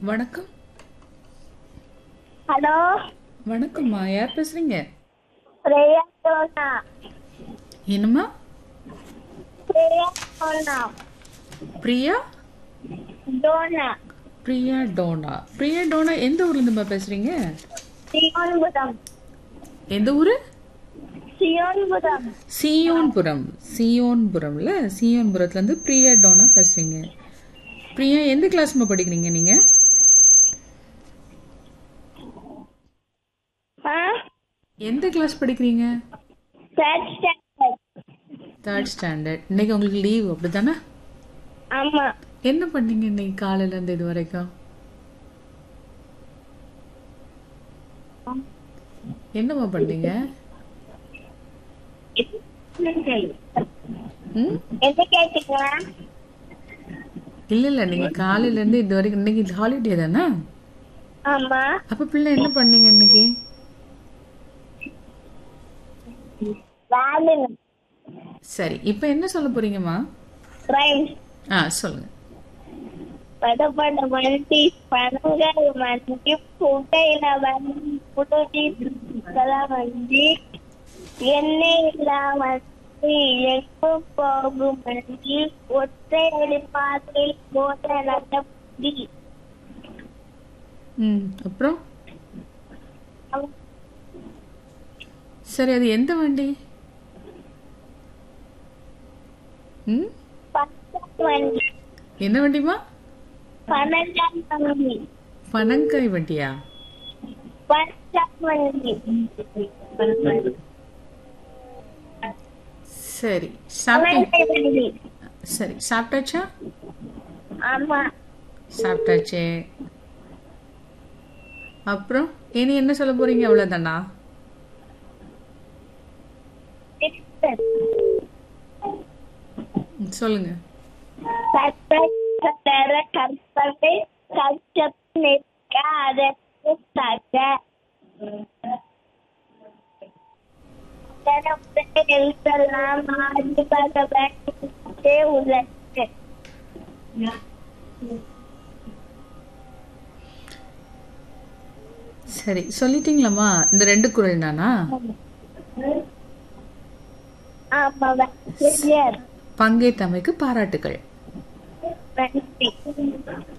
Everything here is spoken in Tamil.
வணக்கம் ஹலோ வணக்கம்மா யார் பேசுறீங்க பிரியா டோனா என்னம்மா பிரியா டோனா பிரியா டோனா பிரியா டோனா பிரியா டோனா எந்த ஊர்ல இருந்துமா பேசுறீங்க சியோன்புரம் எந்த ஊரு சியோன்புரம் சியோன்புரம் சியோன்புரம்ல சியோன்புரத்துல இருந்து பிரியா டோனா பேசுறீங்க பிரியா எந்த கிளாஸ்மா படிக்கிறீங்க நீங்க ஆ எந்த கிளாஸ் படிக்கிறீங்க தேர்ட் ஸ்டாண்டர்ட் தேர்ட் ஸ்டாண்டர்ட் இன்னைக்கு உங்களுக்கு லீவ் அப்படித்தானே ஆமா என்ன பண்ணீங்க இன்னைக்கு காலையில இருந்து இது வரைக்கும் என்னம்மா பண்ணீங்க ம் என்ன கேட்டீங்க இல்ல இல்ல நீங்க காலையில இருந்து இது வரைக்கும் இன்னைக்கு ஹாலிடே தானே ஆமா அப்ப பிள்ளை என்ன பண்ணீங்க இன்னைக்கு வேலுங்க சரி இப்ப என்ன சொல்ல போறீங்கம்மா ரைம்ஸ் ஆ சொல்லுங்க படப்பட மண்டி பனங்கள் மண்டி புட்டையில வண்டி புதுடி வண்டி எண்ணெய் இல்லா வண்டி எங்கும் போகும் வண்டி ஒற்றை அடி பாதையில் போத நடப்படி ம் அப்புறம் சரி அது எந்த வண்டி ம் பச்சை வண்டி என்ன வண்டிமா பனங்காய் வண்டி பனங்காய் வண்டியா பச்சை வண்டி சரி சாப்பிட்டீங்க பனங்காய் வண்டி சரி சாப்பிட்டாச்சா ஆமா சாப்பிட்டாச்சே அப்புறம் இனி என்ன சொல்ல போறீங்க அவ்வளவுதானா ம், சொல்லுங்க கற்பை கத்தர கற்பனை கஷ்டம் நிற்க அதற்கு தக எழுத்தெல்லாம் ஆடி பகவத்தே உலகு சரி சொல்லிட்டீங்களாம்மா இந்த ரெண்டு குரல் தானா ஆமா வெற்றியர் பங்கேற்றமைக்கு பாராட்டுகள் நன்றி